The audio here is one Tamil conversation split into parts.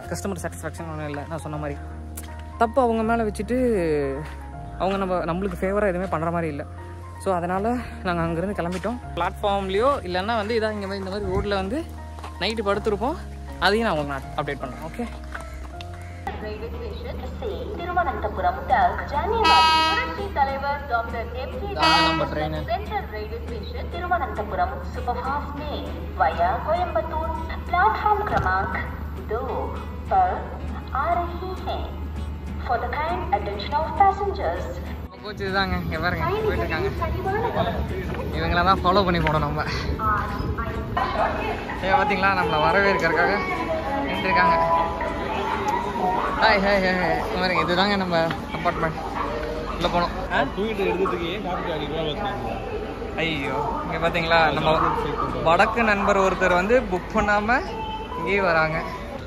கஸ்டமர் சாட்டிஸ்ஃபேக்ஷன் ஒன்றும் இல்லை நான் சொன்ன மாதிரி தப்பு அவங்க மேலே வச்சுட்டு அவங்க நம்ம நம்மளுக்கு ஃபேவராக எதுவுமே பண்ணுற மாதிரி இல்லை ஸோ அதனால் நாங்கள் அங்கேருந்து கிளம்பிட்டோம் பிளாட்ஃபார்ம்லேயோ இல்லைன்னா வந்து இதாக இங்கே மாதிரி இந்த மாதிரி ரோட்டில் வந்து நைட்டு படுத்திருப்போம் அதையும் நான் உங்களுக்கு நான் அப்டேட் பண்ணுறேன் okay railway station Salem Thiruvananthapuram டர்க் ஜானியவாடி புரட்சி தலைவர் டாக்டர் எம் ஜே அதான் நம்ம train. Central railway station Thiruvananthapuram superfast में वाया कोयम्बतूर प्लेटफॉर्म क्रमांक दो पर आ रही है for the kind attention of passengers coach இதுதாங்க இங்கே பாருங்க போயிட்டு இருக்காங்க இவங்கள தான் ஃபாலோ பண்ணி போனோம் நம்ம ஏ பார்த்தீங்களா நம்மளை வரவேற்கிறதுக்காக நின்றுருக்காங்க ஹாய் ஹாய் ஹாய் ஹாய் பாருங்க இதுதாங்க நம்ம அப்பார்ட்மெண்ட் உள்ளே போனோம் தூக்கிட்டு எடுக்கிறதுக்கு காப்பி அடிக்கலாம் வச்சுருக்காங்க ஐயோ இங்கே பார்த்தீங்களா நம்ம வடக்கு நண்பர் ஒருத்தர் வந்து புக் பண்ணாமல் இங்கேயே வராங்க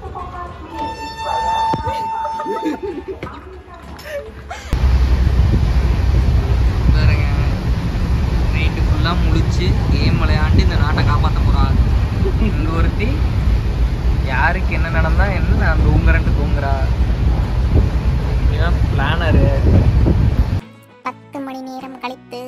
பாருங்க நைட்டு ஃபுல்லாக முழிச்சு கேம் விளையாண்டு இந்த நாட்டை காப்பாற்ற போகிறாங்க இங்கே ஒருத்தி யாருக்கு என்ன நடந்தா என்ன நான் தூங்குறேன்ட்டு தூங்குறா இதுதான் பிளானரு பத்து மணி நேரம் கழித்து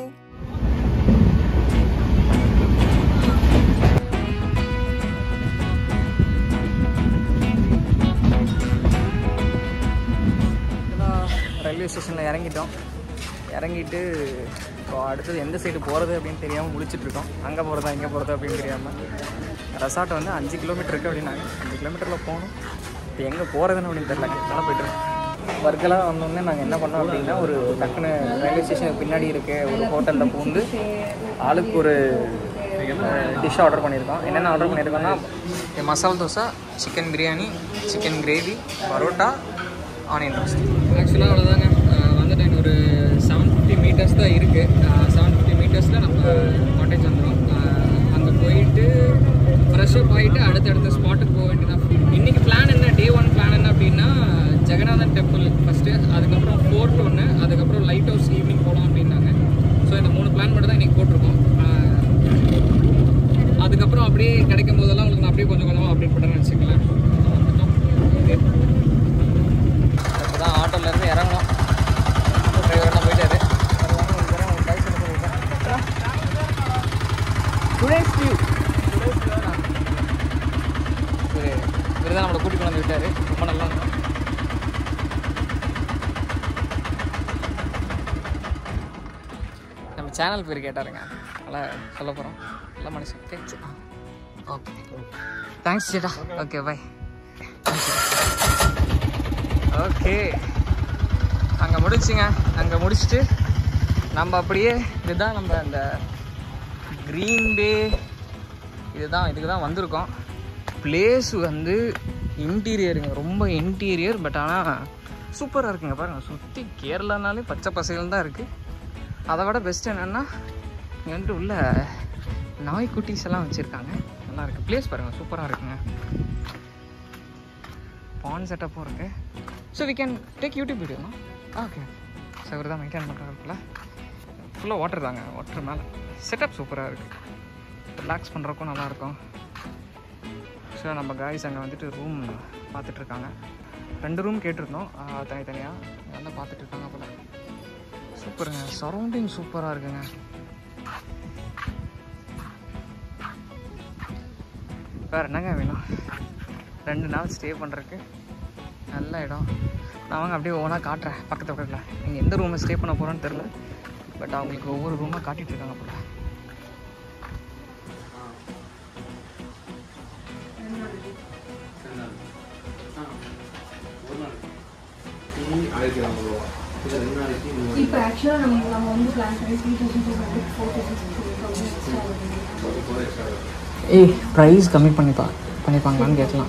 ரயில்வே ஸ்டேஷனில் இறங்கிட்டோம் இறங்கிட்டு இப்போ அடுத்தது எந்த சைடு போகிறது அப்படின்னு தெரியாமல் முழிச்சிட்டு இருக்கோம் அங்கே போகிறதா இங்கே போகிறதா அப்படின்னு தெரியாமல் ரெசார்ட் வந்து அஞ்சு கிலோமீட்டர் இருக்குது அப்படின்னாங்க அஞ்சு கிலோமீட்டரில் போகணும் இப்போ எங்கே போகிறதுன்னு அப்படின்னு தெரியல அதனால் போய்ட்டு ஒர்க்கெல்லாம் வந்தோடனே நாங்கள் என்ன பண்ணோம் அப்படின்னா ஒரு டக்குன்னு ரயில்வே ஸ்டேஷனுக்கு பின்னாடி இருக்க ஒரு ஹோட்டலில் பூந்து ஆளுக்கு ஒரு டிஷ் ஆர்டர் பண்ணியிருக்கோம் என்னென்ன ஆர்டர் பண்ணியிருக்கோம்னா masala dosa chicken biryani chicken gravy parotta onion roast ஆக்சுவலாக அவ்வளோதாங்க வந்துட்டு ஒரு செவன் ஃபிஃப்டி மீட்டர்ஸ் தான் இருக்குது செவன் ஃபிஃப்டி மீட்டர்ஸில் நம்ம காட்டேஜ் வந்துடும் அங்கே போயிட்டு ஃப்ரெஷ்அப் ஆகிட்டு அடுத்தடுத்த ஸ்பாட்டுக்கு போக வேண்டியதான் இன்றைக்கி பிளான் என்ன டே ஒன் பிளான் என்ன அப்படின்னா ஜெகநாதன் டெம்பிள் ஃபஸ்ட்டு அதுக்கப்புறம் ஃபோர்ட் ஒன்று அதுக்கப்புறம் லைட் ஹவுஸ் ஈவினிங் போகலாம் அப்படின்னாங்க ஸோ இந்த மூணு பிளான் மட்டும் தான் இன்றைக்கி போட்டிருக்கோம் ஆஹ் அதுக்கப்புறம் அப்படியே கிடைக்கும் போதெல்லாம் உங்களுக்கு நான் அப்படியே கொஞ்சம் கொஞ்சமாக அப்டேட் பண்ணுறேன்னு வச்சுக்கலாம் வந்துட்டோம் இப்போ தான் ஆட்டோலேருந்து இறங்கணும் டிரைவர்லாம் போயிட்டாரு டுடேஸ் வியூ இவர் தான் நம்மளை கூட்டிகிட்டு வந்து விட்டார் ரொம்ப நல்லா இருக்கும் நம்ம சேனல் பேர் கேட்டாருங்க நல்லா சொல்ல போகிறோம் நல்ல மனுஷன் ஓகே ஓகே தேங்க்ஸ் சேட்டா ஓகே பாய் ஓகே அங்கே முடிச்சுங்க அங்கே முடிச்சுட்டு நம்ம அப்படியே இதுதான் நம்ம அந்த க்ரீன் பே இதுதான் இதுக்கு தான் வந்திருக்கோம் பிளேஸ் வந்து இன்டீரியருங்க ரொம்ப இன்டீரியர் பட் ஆனால் சூப்பராக இருக்குங்க பாருங்கள் சுற்றி கேரளானாலே பச்சை பசைகள் தான் இருக்குது அதை விட பெஸ்ட் என்னென்னா இங்கே வந்துட்டு உள்ள நாய்க்குட்டீஸ் எல்லாம் வச்சுருக்காங்க நல்லா இருக்குது ப்ளேஸ் பாருங்கள் சூப்பராக இருக்குங்க பான் செட்டப்பும் இருக்குது so we can take YouTube வீடியோமா ஓகே ஸோ இவர் தான் மெயின்டைன் பண்ணுறாருக்குள்ள ஃபுல்லாக வாட்டர் தாங்க வாட்டர் மேலே செட்டப் சூப்பராக இருக்குது ரிலாக்ஸ் பண்ணுறக்கும் நல்லாயிருக்கும் ஸோ நம்ம காய்ஸ் அங்கே வந்துட்டு ரூம் பார்த்துட்ருக்காங்க ரெண்டு ரூம் கேட்டிருந்தோம் ஆஹ் தனித்தனியாக நல்லா பார்த்துட்டு இருக்காங்க போல சூப்பருங்க சரௌண்டிங் சூப்பராக இருக்குங்க வேறு என்னங்க வேணும் ரெண்டு நாள் ஸ்டே பண்ணுறதுக்கு நல்ல இடம் நான் வாங்க அப்படியே ஓனாக காட்டுறேன் பக்கத்து பக்கத்தில் நீங்கள் எந்த ரூமில் ஸ்டே பண்ண போகிறோன்னு தெரில பட் அவங்களுக்கு ஒவ்வொரு ரூமாக காட்டிகிட்டு இருக்காங்க போல ஆயிரத்தி ஐம்பது ரூபா இது ரெண்டு நாளைக்கு மூணு இப்போ ஆக்சுவலாக நம்ம நம்ம வந்து பிளான் பண்ணி three thousand two hundred four thousand extra ஏய் ப்ரைஸ் கம்மி பண்ணிப்பா பண்ணிப்பாங்களான்னு கேட்கலாம்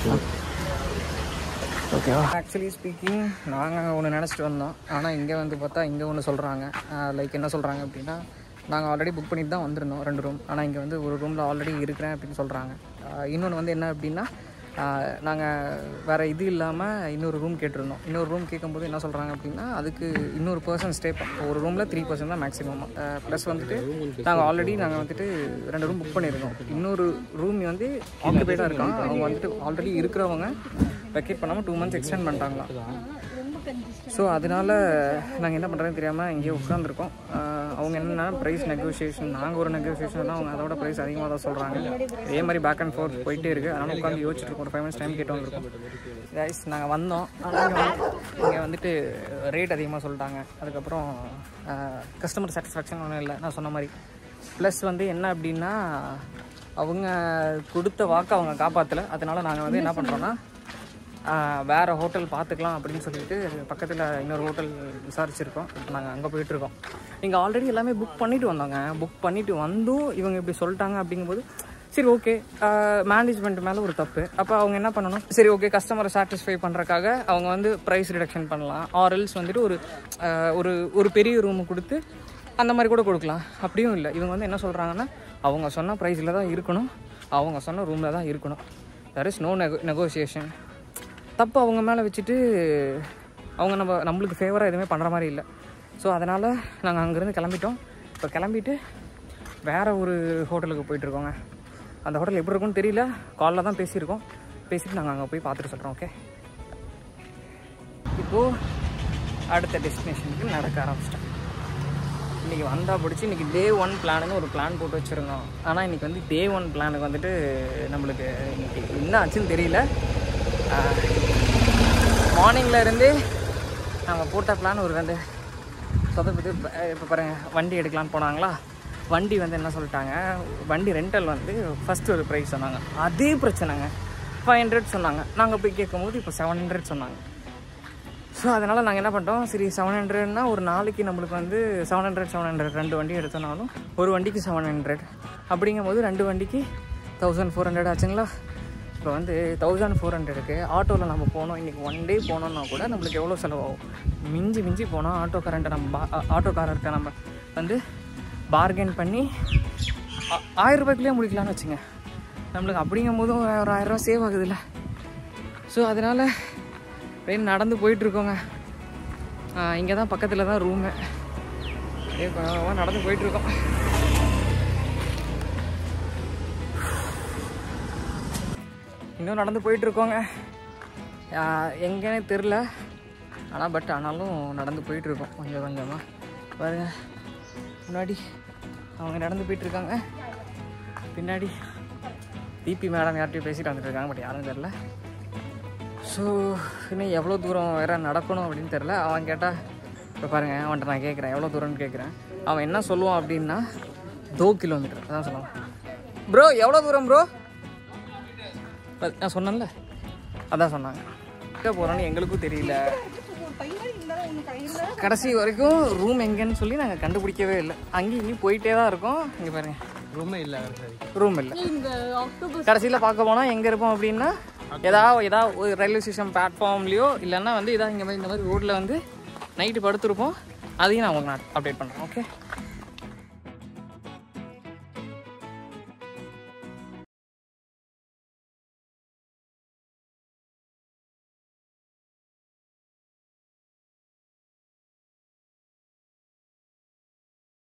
ஓகேவா ஆக்சுவலி ஸ்பீக்கிங் நாங்கள் ஒன்று நினச்சிட்டு வந்தோம் ஆனால் இங்கே வந்து பார்த்தா இங்கே ஒன்று சொல்கிறாங்க லைக் என்ன சொல்கிறாங்க அப்படின்னா நாங்கள் ஆல்ரெடி புக் பண்ணிட்டு தான் வந்திருந்தோம் ரெண்டு ரூம் ஆனால் இங்கே வந்து ஒரு ரூமில் ஆல்ரெடி இருக்கிறேன் அப்படின்னு சொல்கிறாங்க இன்னொன்று வந்து என்ன அப்படின்னா நாங்கள் வேறு இது இல்லாமல் இன்னொரு ரூம் கேட்டிருந்தோம் இன்னொரு ரூம் கேட்கும்போது என்ன சொல்கிறாங்க அப்படின்னா அதுக்கு இன்னொரு பர்சன் ஸ்டே ஒரு ரூமில் த்ரீ பர்சன் தான் மேக்ஸிமம் ப்ளஸ் வந்துட்டு நாங்கள் ஆல்ரெடி நாங்கள் வந்துட்டு ரெண்டு ரூம் புக் பண்ணியிருந்தோம் இன்னொரு ரூம் வந்து ஆக்குபைடாக இருக்காங்க அவங்க வந்துட்டு ஆல்ரெடி இருக்கிறவங்க வெக்கேட் பண்ணாமல் டூ மந்த்ஸ் எக்ஸ்டெண்ட் பண்ணிட்டாங்களாம் ரொம்ப கன்சிஸ்டன்ட் ஸோ அதனால நாங்கள் என்ன பண்ணுறதுன்னு தெரியாமல் இங்கேயே உட்காந்துருக்கோம் அவங்க என்னென்னா ப்ரைஸ் நெகோசியேஷன் நாங்கள் ஒரு நெகோசியேஷன் அவங்க அதோட ப்ரைஸ் அதிகமாக தான் சொல்கிறாங்க இதே மாதிரி பேக் அண்ட் ஃபோர்த் போயிட்டே இருக்குது அதனால் உட்காந்து யோசிச்சுட்டு இருக்கோம் ஒரு ஃபைவ் மினிட்ஸ் டைம் கேட்டு வந்திருக்கோம் கைஸ் நாங்கள் வந்தோம் ஆனால் இங்கே வந்துட்டு ரேட் அதிகமாக சொல்லிட்டாங்க அதுக்கப்புறம் கஸ்டமர் சாட்டிஸ்ஃபேக்ஷன் ஒன்றும் இல்லை நான் சொன்ன மாதிரி ப்ளஸ் வந்து என்ன அப்படின்னா அவங்க கொடுத்த வாக்கை அவங்க காப்பாற்றலை அதனால நாங்கள் வந்து என்ன பண்ணுறோன்னா ஆஹ் வேற ஹோட்டல் பார்த்துக்கலாம் அப்படின்னு சொல்லிட்டு பக்கத்தில் இன்னொரு ஹோட்டல் விசாரிச்சிருக்கோம் இப்போ நாங்கள் அங்கே போயிட்டுருக்கோம் இங்கே ஆல்ரெடி எல்லாமே புக் பண்ணிட்டு வந்தாங்க புக் பண்ணிட்டு வந்தும் இவங்க இப்படி சொல்லிட்டாங்க அப்படிங்கும்போது சரி ஓகே மேனேஜ்மெண்ட் மேலே ஒரு தப்பு அப்போ அவங்க என்ன பண்ணணும் சரி ஓகே கஸ்டமரை சாட்டிஸ்ஃபை பண்ணுறக்காக அவங்க வந்து ப்ரைஸ் ரிடக்ஷன் பண்ணலாம் ஆர்எல்ஸ் வந்துட்டு ஒரு ஆஹ் ஒரு ஒரு பெரிய ரூம் கொடுத்து அந்த மாதிரி கூட கொடுக்கலாம் அப்படியும் இல்லை இவங்க வந்து என்ன சொல்கிறாங்கன்னா அவங்க சொன்ன ப்ரைஸில் தான் இருக்கணும் அவங்க சொன்ன ரூமில் தான் இருக்கணும் there is no nego negotiation தப்பு அவங்க மேலே வச்சுட்டு அவங்க நம்ம நம்மளுக்கு ஃபேவராக எதுவுமே பண்ணுற மாதிரி இல்லை ஸோ அதனால் நாங்கள் அங்கேருந்து கிளம்பிட்டோம் இப்போ கிளம்பிட்டு வேறு ஒரு ஹோட்டலுக்கு போயிட்டுருக்கோங்க அந்த ஹோட்டல் எப்படி இருக்கும்னு தெரியல காலில் தான் பேசியிருக்கோம் பேசிட்டு நாங்கள் அங்கே போய் பார்த்துட்டு சொல்கிறோம் ஓகே இப்போது அடுத்த டெஸ்டினேஷனுக்கு நடக்க ஆரம்பிச்சிட்டோம் இன்றைக்கி வந்தால் பிடிச்சி இன்றைக்கி டே ஒன் பிளானுன்னு ஒரு பிளான் போட்டு வச்சுருந்தோம் ஆனால் இன்றைக்கி வந்து டே ஒன் பிளானுக்கு வந்துட்டு நம்மளுக்கு இன்னைக்கு என்ன ஆச்சுன்னு தெரியல மார்னிங்கில் இருந்தே நம்ம போட்ட பிளான் ஒரு ரெண்டு சொதப்பிட்டு இப்போ பாருங்கள் வண்டி எடுக்கலான்னு போனாங்களா வண்டி வந்து என்ன சொல்லிட்டாங்க வண்டி ரெண்டல் வந்து ஃபஸ்ட்டு ஒரு ப்ரைஸ் சொன்னாங்க அதே பிரச்சனைங்க ஃபைவ் ஹண்ட்ரட் சொன்னாங்க நாங்கள் போய் கேட்கும்போது இப்போ செவன் ஹண்ட்ரட் சொன்னாங்க ஸோ அதனால் நாங்கள் என்ன பண்ணிட்டோம் சரி செவன் ஹண்ட்ரட்னா ஒரு நாளைக்கு நம்மளுக்கு வந்து செவன் ஹண்ட்ரட் செவன் ஹண்ட்ரட் ரெண்டு வண்டி எடுத்தோம்னாலும் ஒரு வண்டிக்கு செவன் ஹண்ட்ரட் அப்படிங்கும்போது ரெண்டு வண்டிக்கு தௌசண்ட் ஃபோர் ஹண்ட்ரட் ஆச்சுங்களா இப்போ வந்து தௌசண்ட் ஃபோர் ஹண்ட்ரடுக்கு ஆட்டோவில் நம்ம போனோம் இன்றைக்கி ஒன் டே போனோம்னா கூட நம்மளுக்கு எவ்வளோ செலவாகும் மிஞ்சி மிஞ்சி போனால் ஆட்டோக்காரன்ட்ட நம்ம பா ஆட்டோக்காரர்கிட்ட நம்ம வந்து பார்கெயின் பண்ணி ஆ- ஆயிரம் ரூபாய்க்குள்ளேயே முடிக்கலாம்னு வச்சுங்க நம்மளுக்கு அப்படிங்கும் போதும் ஒரு ஆயிரரூவா சேவ் ஆகுதுல்ல ஸோ அதனால் அப்படியே நடந்து போயிட்டுருக்கோங்க இங்கே தான் பக்கத்தில் தான் ரூமு அப்படியே கொஞ்சமாக நடந்து போயிட்டுருக்கோம் இன்னும் நடந்து போயிட்டுருக்கோங்க எங்கேனே தெரில ஆனால் பட் ஆனாலும் நடந்து போயிட்டுருக்கோம் கொஞ்சம் கொஞ்சமாக பாருங்க முன்னாடி அவங்க நடந்து போயிட்டுருக்காங்க பின்னாடி டிபி மேடம் யார்கிட்டயும் பேசிட்டு வந்துட்டு இருக்காங்க பட் யாரும் தெரில ஸோ இன்னும் எவ்வளோ தூரம் வேற நடக்கணும் அப்படின்னு தெரில அவன் கேட்டால் இப்போ பாருங்கள் அவன்கிட்ட நான் கேட்குறேன் எவ்வளோ தூரம்னு கேட்குறேன் அவன் என்ன சொல்லுவான் அப்படின்னா தோ கிலோமீட்டர் அதான் சொல்லுவான் ப்ரோ எவ்வளோ தூரம் ப்ரோ நான் சொன்னேன்ல அதான் சொன்னாங்க எங்கே போகிறோன்னு எங்களுக்கும் தெரியல கடைசி வரைக்கும் ரூம் எங்கேன்னு சொல்லி நாங்கள் கண்டுபிடிக்கவே இல்லை அங்கேயும் இங்கேயும் போயிட்டே தான் இருக்கோம் இங்கே பாருங்க ரூமே இல்லை சரி ரூம் இல்லை இந்த ஆக்டோபஸ் கடைசியில் பார்க்க போனால் எங்கே இருப்போம் அப்படின்னா ஏதாவது ஏதாவது ஒரு ரயில்வே ஸ்டேஷன் பிளாட்ஃபார்ம்லேயோ இல்லைன்னா வந்து இதாக இங்கே மாதிரி இந்த மாதிரி ரோட்டில் வந்து நைட்டு படுத்திருப்போம் அதையும் நான் உங்களுக்கு நான் அப்டேட் பண்ணுறேன் ஓகே